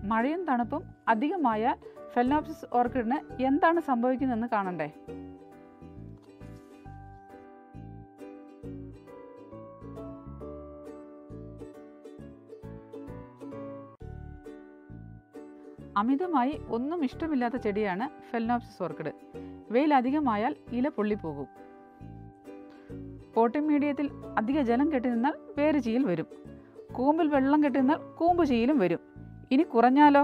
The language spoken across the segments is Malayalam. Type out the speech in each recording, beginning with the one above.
മഴയും തണുപ്പും അധികമായാൽ ഫെലനോപ്സിസ് ഓർക്കിഡിന് എന്താണ് സംഭവിക്കുന്നതെന്ന് കാണണ്ടേ അമിതമായി ഒന്നും ഇഷ്ടമില്ലാത്ത ചെടിയാണ് ഫെലനോപ്സിസ് ഓർക്കിഡ് വെയിൽ അധികമായാൽ ഇല പൊള്ളിപ്പോകും പോട്ടിംഗ് മീഡിയത്തിൽ അധിക ജലം കെട്ടി നിന്നാൽ വേര് ചീയിൽ വരും കൂമ്പിൽ വെള്ളം കെട്ടി നിന്നാൽ കൂമ്പ് ചീയിലും വരും ഇനി കുറഞ്ഞാലോ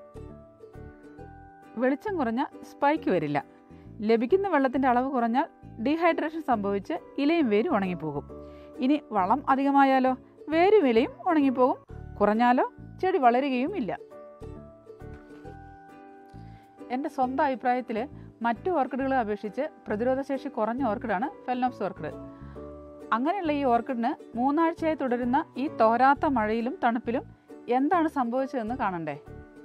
വെളിച്ചം കുറഞ്ഞാൽ സ്പൈക്ക് വരില്ല ലഭിക്കുന്ന വെള്ളത്തിൻ്റെ അളവ് കുറഞ്ഞാൽ ഡീഹൈഡ്രേഷൻ സംഭവിച്ച് ഇലയും വേരും ഉണങ്ങിപ്പോകും ഇനി വളം അധികമായാലോ വേരും ഇലയും ഉണങ്ങിപ്പോകും കുറഞ്ഞാലോ ചെടി വളരുകയും ഇല്ല എൻ്റെ സ്വന്തം അഭിപ്രായത്തിൽ മറ്റു ഓർക്കിഡുകളെ അപേക്ഷിച്ച് പ്രതിരോധശേഷി കുറഞ്ഞ ഓർക്കിഡാണ് ഫെലനോപ്സ് ഓർക്കിഡ് അങ്ങനെയുള്ള ഈ ഓർക്കിഡിന് മൂന്നാഴ്ചയായി തുടരുന്ന ഈ തോരാത്ത മഴയിലും തണുപ്പിലും എന്താണ് സംഭവിച്ചതെന്ന് കാണണ്ടേ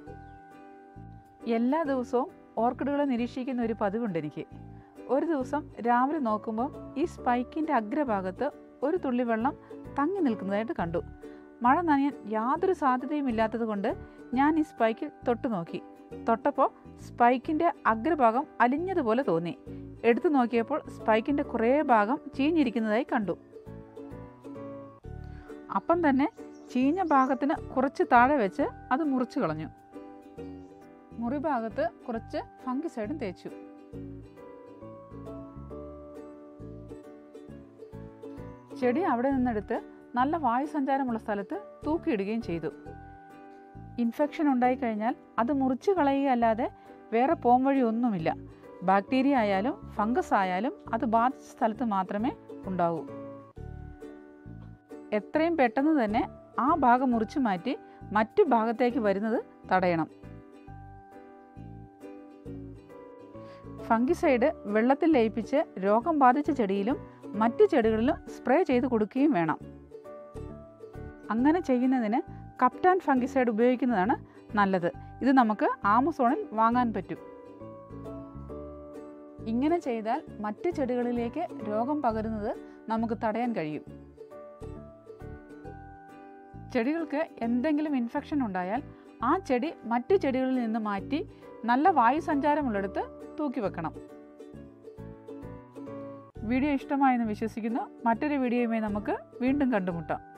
എല്ലാ ദിവസവും ഓർക്കിഡുകളെ നിരീക്ഷിക്കുന്ന ഒരു പതിവുണ്ട് എനിക്ക് ഒരു ദിവസം രാവിലെ നോക്കുമ്പോൾ ഈ സ്പൈക്കിൻ്റെ അഗ്രഭാഗത്ത് ഒരു തുള്ളി വെള്ളം തങ്ങി നിൽക്കുന്നതായിട്ട് കണ്ടു മഴ നനയാൻ യാതൊരു സാധ്യതയും ഇല്ലാത്തത് കൊണ്ട് ഞാൻ ഈ സ്പൈക്കിൽ തൊട്ടു നോക്കി തൊട്ടപ്പോൾ സ്പൈക്കിൻ്റെ അഗ്രഭാഗം അലിഞ്ഞതുപോലെ തോന്നി എടുത്തു നോക്കിയപ്പോൾ സ്പൈക്കിൻ്റെ കുറേ ഭാഗം ചീഞ്ഞിരിക്കുന്നതായി കണ്ടു അപ്പം തന്നെ ചീഞ്ഞ ഭാഗത്തിന് കുറച്ച് താഴെ വെച്ച് അത് മുറിച്ചു കളഞ്ഞു മുറി ഭാഗത്ത് കുറച്ച് ഫംഗിസൈഡും തേച്ചു ചെടി അവിടെ നിന്നെടുത്ത് നല്ല വായുസഞ്ചാരമുള്ള സ്ഥലത്ത് തൂക്കിയിടുകയും ചെയ്തു ഇൻഫെക്ഷൻ ഉണ്ടായിക്കഴിഞ്ഞാൽ അത് മുറിച്ചു കളയുകയല്ലാതെ വേറെ പോംവഴി ഒന്നുമില്ല ബാക്ടീരിയ ആയാലും ഫംഗസ് ആയാലും അത് ബാധിച്ച സ്ഥലത്ത് മാത്രമേ ഉണ്ടാവൂ എത്രയും പെട്ടെന്ന് തന്നെ ആ ഭാഗം മുറിച്ചു മാറ്റി മറ്റു ഭാഗത്തേക്ക് വരുന്നത് തടയണം ഫംഗിസൈഡ് വെള്ളത്തിൽ ലയിപ്പിച്ച് രോഗം ബാധിച്ച ചെടിയിലും മറ്റു ചെടികളിലും സ്പ്രേ ചെയ്ത് കൊടുക്കുകയും വേണം അങ്ങനെ ചെയ്യുന്നതിന് കപ്റ്റാൻ ഫംഗിസൈഡ് ഉപയോഗിക്കുന്നതാണ് നല്ലത് ഇത് നമുക്ക് ആമസോണിൽ വാങ്ങാൻ പറ്റും ഇങ്ങനെ ചെയ്താൽ മറ്റ് ചെടികളിലേക്ക് രോഗം പകരുന്നത് നമുക്ക് തടയാൻ കഴിയും ചെടികൾക്ക് എന്തെങ്കിലും ഇൻഫെക്ഷൻ ഉണ്ടായാൽ ആ ചെടി മറ്റു ചെടികളിൽ നിന്ന് മാറ്റി നല്ല വായുസഞ്ചാരമുള്ളിടത്ത് തൂക്കി വെക്കണം വീഡിയോ ഇഷ്ടമായെന്ന് വിശ്വസിക്കുന്നു മറ്റൊരു വീഡിയോയുമായി നമുക്ക് വീണ്ടും കണ്ടുമുട്ടാം